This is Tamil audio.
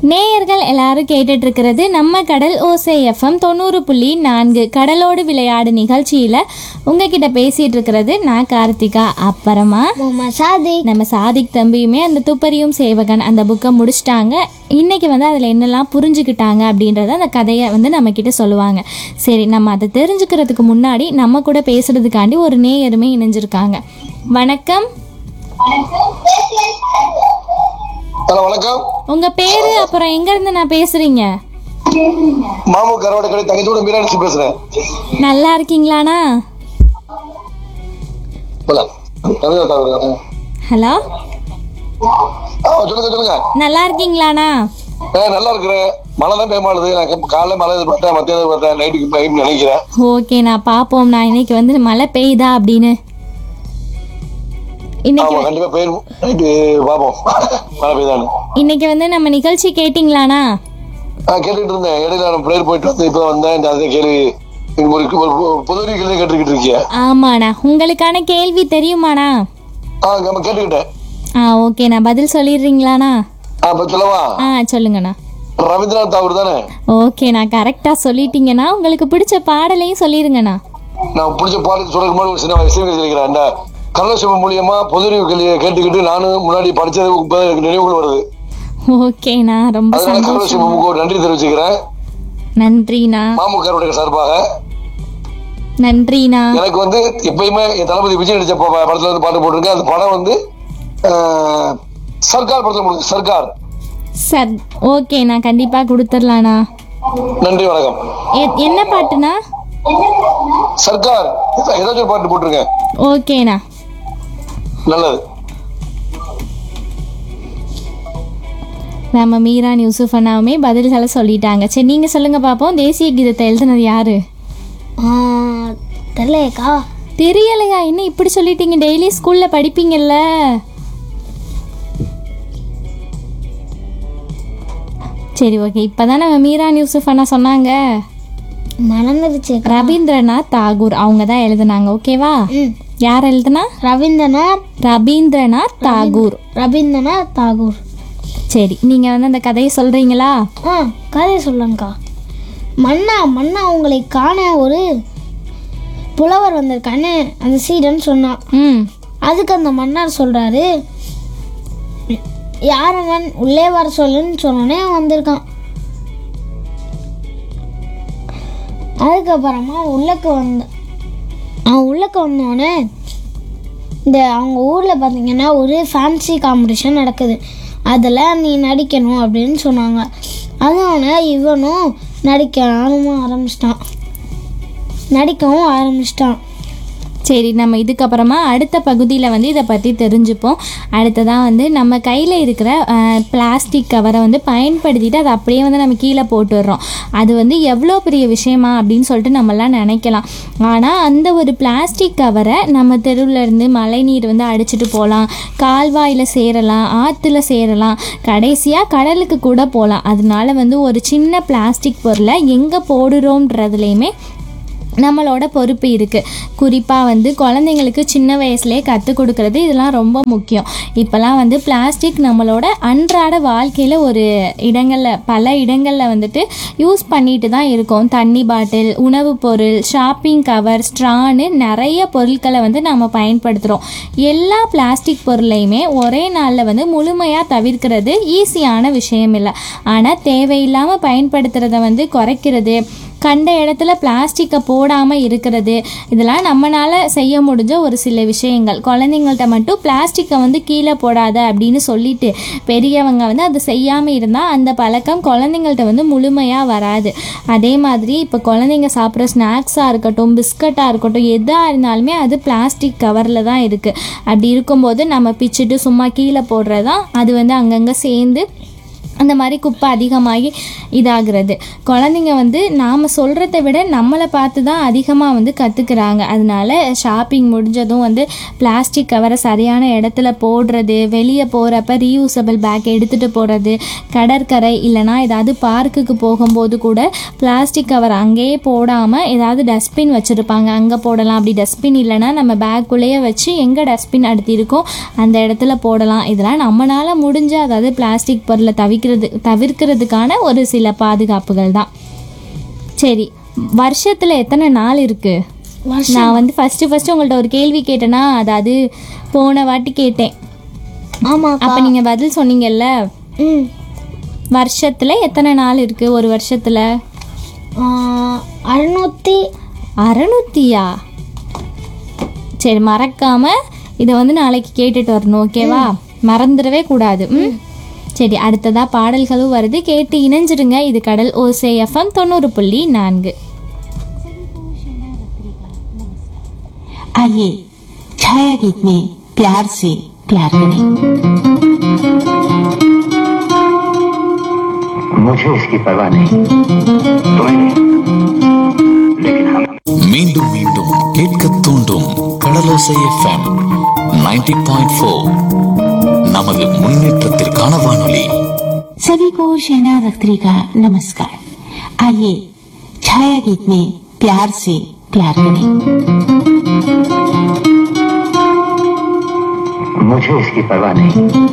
நேயர்கள் எல்லாரும் கேட்டுட்டு இருக்கிறது நம்ம கடல் ஓசை எஃப்எம் தொண்ணூறு புள்ளி நான்கு கடலோடு விளையாடு நிகழ்ச்சியில் உங்ககிட்ட பேசிட்டு இருக்கிறது நான் கார்த்திகா அப்புறமா முகமது சாதிக் நம்ம சாதிக் தம்பியுமே அந்த துப்பறியும் சேவகன் அந்த புக்கை முடிச்சிட்டாங்க இன்னைக்கு வந்து அதில் என்னெல்லாம் புரிஞ்சுக்கிட்டாங்க அப்படின்றத அந்த கதையை வந்து நம்ம கிட்ட சொல்லுவாங்க சரி நம்ம அதை தெரிஞ்சுக்கிறதுக்கு முன்னாடி நம்ம கூட பேசுறதுக்காண்டி ஒரு நேயருமே இணைஞ்சிருக்காங்க வணக்கம் ஹலோ வணக்கம் உங்க பேரு அப்புறம் எங்க இருந்து நான் பேசுறீங்க மாமு கரவாட கடை தங்கச்சோட மீனாட்சி பேசுறேன் நல்லா இருக்கீங்களாண்ணா போலாம். தமிழ் தகவல். ஹலோ ஆ, சொல்லுங்க சொல்லுங்க நல்லா இருக்கீங்களாண்ணா ஏ நல்லா இருக்கிறேன் மழை தான் டைம் ஆகுது நான் இப்ப காலைல மழை எதிர்பார்த்தேன் மத்தியம் எதிர்பார்த்தேன் நைட்டுக்கு டைம் நினைக்கிறேன் ஓகே நான் பார்ப்போம் நான் இன்னைக்கு வந்து மழை பெய்யுதா அப்படின்னு இன்னைக்கு ஆமா கண்டிப்பா போயிரும் நைட்டு பார்ப்போம் மழை பெய்தானு இன்னைக்கு வந்து நம்ம நிகழ்ச்சி கேட்டிங்களாண்ணா ஆ கேட்டுக்கிட்டு இருந்தேன் இடையில நான் பிரேயர் போயிட்டு வந்து இப்போ வந்தேன் இந்த அதை கேள்வி இது ஒரு ஒரு பொது கேள்வி கேட்டுக்கிட்டு இருக்கிய ஆமாண்ணா உங்களுக்கான கேள்வி தெரியுமாண்ணா ஆ நம்ம கேட்டுக்கிட்டேன் ஆ ஓகே நான் பதில் சொல்லிடுறீங்களாண்ணா ஆ இப்போ சொல்லவா ஆ சொல்லுங்கண்ணா ரவீந்திரநாத் தாகூர் தானே ஓகே நான் கரெக்டாக சொல்லிட்டீங்கன்னா உங்களுக்கு பிடிச்ச பாடலையும் சொல்லிடுங்கண்ணா நான் பிடிச்ச பாடலுக்கு சொல்றதுக்கு முன்னாடி ஒரு சின்ன விஷயம் வச்சிருக்கிறேன் இந்த கருணசிவம் மூலியமா பொதுறிவு கேள்வியை கேட்டுக்கிட்டு நானும் முன்னாடி படிச்சது இப்ப எனக்கு நினைவுகள் வருது ஓகேண்ணா ரொம்ப அதனால சந்தோஷம் கருணசிவமுக்கு ஒரு நன்றி தெரிவிச்சுக்கிறேன் நன்றிண்ணா மாமுக்காருடைய சார்பாக நன்றிண்ணா எனக்கு வந்து எப்பயுமே என் தளபதி விஜய் நடிச்ச ப- படத்துல வந்து பாட்டு போட்டிருக்கேன் அந்த படம் வந்து ஆஹ், சர்க்கார் படத்துல முடிஞ்சு சர்க்கார் சார் ஓகே நான் கண்டிப்பாக கொடுத்துடலாண்ணா நன்றி வணக்கம் எ- என்ன பாட்டுண்ணா சர்க்கார் ஏதா- ஏதாச்சும் ஒரு பாட்டு போட்டிருக்கேன் ஓகேண்ணா நல்லது நம்ம மீரான் யூசுஃப் அண்ணாவுமே பதில்களை சொல்லிட்டாங்க சரி நீங்கள் சொல்லுங்கள் பார்ப்போம் தேசிய கீதத்தை எழுதுனது யாரு தெரியலையக்கா தெரியலையா என்ன இப்படி சொல்லிட்டீங்க டெய்லி ஸ்கூலில் படிப்பீங்கல்ல சரி ஓகே இப்போ தான் நம்ம மீரான் யூசுஃப் அண்ணா சொன்னாங்க மறந்துடுச்சு ரவீந்திரநாத் தாகூர் அவங்க தான் எழுதுனாங்க ஓகேவா ம் யார் எழுதுனா ரவீந்திரநாத் ரவீந்திரநாத் தாகூர் ரவீந்திரநாத் தாகூர் சரி நீங்கள் வந்து அந்த கதையை சொல்கிறீங்களா ஆ கதை சொல்லுங்கக்கா மன்னா மன்னா உங்களை காண ஒரு புலவர் வந்திருக்கான்னு அந்த சீடன் சொன்னான் ம் அதுக்கு அந்த மன்னர் சொல்றாரு யாரவன் உள்ளே வர சொல்லுன்னு சொன்னோடனே அவன் வந்திருக்கான் அதுக்கப்புறமா உள்ளக்க வந்த அவன் உள்ளக்க வந்தோடனே இந்த அவங்க ஊரில் பார்த்தீங்கன்னா ஒரு ஃபேன்சி காம்படிஷன் நடக்குது அதில் நீ நடிக்கணும் அப்படின்னு சொன்னாங்க அதனால இவனும் நடிக்கவும் ஆரம்பிச்சிட்டான் நடிக்கவும் ஆரம்பிச்சிட்டான் சரி நம்ம இதுக்கப்புறமா அடுத்த பகுதியில் வந்து இதை பற்றி தெரிஞ்சுப்போம் அடுத்ததாக வந்து நம்ம கையில் இருக்கிற பிளாஸ்டிக் கவரை வந்து பயன்படுத்திட்டு அதை அப்படியே வந்து நம்ம கீழே போட்டுடுறோம் அது வந்து எவ்வளோ பெரிய விஷயமா அப்படின்னு சொல்லிட்டு நம்மலாம் நினைக்கலாம் ஆனால் அந்த ஒரு பிளாஸ்டிக் கவரை நம்ம தெருவில் இருந்து மழைநீர் வந்து அடிச்சிட்டு போகலாம் கால்வாயில் சேரலாம் ஆற்றுல சேரலாம் கடைசியாக கடலுக்கு கூட போகலாம் அதனால வந்து ஒரு சின்ன பிளாஸ்டிக் பொருளை எங்கே போடுறோன்றதுலேயுமே நம்மளோட பொறுப்பு இருக்குது குறிப்பாக வந்து குழந்தைங்களுக்கு சின்ன வயசுலேயே கற்றுக் கொடுக்கறது இதெல்லாம் ரொம்ப முக்கியம் இப்போல்லாம் வந்து பிளாஸ்டிக் நம்மளோட அன்றாட வாழ்க்கையில் ஒரு இடங்களில் பல இடங்களில் வந்துட்டு யூஸ் பண்ணிட்டு தான் இருக்கோம் தண்ணி பாட்டில் உணவுப் பொருள் ஷாப்பிங் கவர் ஸ்ட்ரான்னு நிறைய பொருட்களை வந்து நம்ம பயன்படுத்துகிறோம் எல்லா பிளாஸ்டிக் பொருளையுமே ஒரே நாளில் வந்து முழுமையாக தவிர்க்கிறது ஈஸியான விஷயம் இல்லை ஆனால் தேவையில்லாமல் பயன்படுத்துகிறத வந்து குறைக்கிறது கண்ட இடத்துல பிளாஸ்டிக்கை போடாமல் இருக்கிறது இதெல்லாம் நம்மளால் செய்ய முடிஞ்ச ஒரு சில விஷயங்கள் குழந்தைங்கள்ட்ட மட்டும் பிளாஸ்டிக்கை வந்து கீழே போடாத அப்படின்னு சொல்லிட்டு பெரியவங்க வந்து அது செய்யாமல் இருந்தால் அந்த பழக்கம் குழந்தைங்கள்ட்ட வந்து முழுமையாக வராது அதே மாதிரி இப்போ குழந்தைங்க சாப்பிட்ற ஸ்நாக்ஸாக இருக்கட்டும் பிஸ்கட்டாக இருக்கட்டும் எதாக இருந்தாலுமே அது பிளாஸ்டிக் கவரில் தான் இருக்குது அப்படி இருக்கும்போது நம்ம பிச்சுட்டு சும்மா கீழே போடுறது தான் அது வந்து அங்கங்கே சேர்ந்து அந்த மாதிரி குப்பை அதிகமாகி இதாகிறது குழந்தைங்க வந்து நாம் சொல்கிறத விட நம்மளை பார்த்து தான் அதிகமாக வந்து கற்றுக்குறாங்க அதனால ஷாப்பிங் முடிஞ்சதும் வந்து பிளாஸ்டிக் கவரை சரியான இடத்துல போடுறது வெளியே போகிறப்ப ரீயூசபிள் பேக் எடுத்துகிட்டு போகிறது கடற்கரை இல்லைனா ஏதாவது பார்க்குக்கு போகும்போது கூட பிளாஸ்டிக் கவர் அங்கேயே போடாமல் ஏதாவது டஸ்ட்பின் வச்சுருப்பாங்க அங்கே போடலாம் அப்படி டஸ்ட்பின் இல்லைன்னா நம்ம பேக்குள்ளேயே வச்சு எங்கே டஸ்ட்பின் அடுத்து இருக்கோ அந்த இடத்துல போடலாம் இதெல்லாம் நம்மளால் முடிஞ்ச அதாவது பிளாஸ்டிக் பொருளை தவிர்க்கிறதுக்கு தவிர்க்கிறது தவிர்க்கிறதுக்கான ஒரு சில பாதுகாப்புகள் தான் சரி வருஷத்தில் எத்தனை நாள் இருக்குது வருஷம் நான் வந்து ஃபஸ்ட்டு ஃபஸ்ட்டு உங்கள்ட்ட ஒரு கேள்வி கேட்டேன்னா அதாவது போன வாட்டி கேட்டேன் ஆமாக்கா அப்போ நீங்கள் பதில் சொன்னீங்கல்ல ம் வருஷத்தில் எத்தனை நாள் இருக்குது ஒரு வருஷத்தில் ஆ, அறுநூத்தி அறநூத்தியா சரி மறக்காம இதை வந்து நாளைக்கு கேட்டுட்டு வரணும் ஓகேவா மறந்துடவே கூடாது ம் சரி அடுத்ததா பாடல்களும் வருது கேட்டு இணைஞ்சிருங்க இது கடல் ஓசே எஃப்எம் தொண்ணூறு புள்ளி நான்கு आइए छाया गीत में प्यार से प्यार करें मुझे इसकी परवाह नहीं तुम्हें नहीं लेकिन हम மீண்டும் மீண்டும் கேட்க தூண்டும் கடலோசை எஃப்எம் 90.4 பாயிண்ட் ஃபோர் நமது முன்னேற்றத்திற்கான வானொலி सभी को शहना अख्तरी का नमस्कार आइए छाया गीत में प्यार से प्यार करें मुझे इसकी परवाह नहीं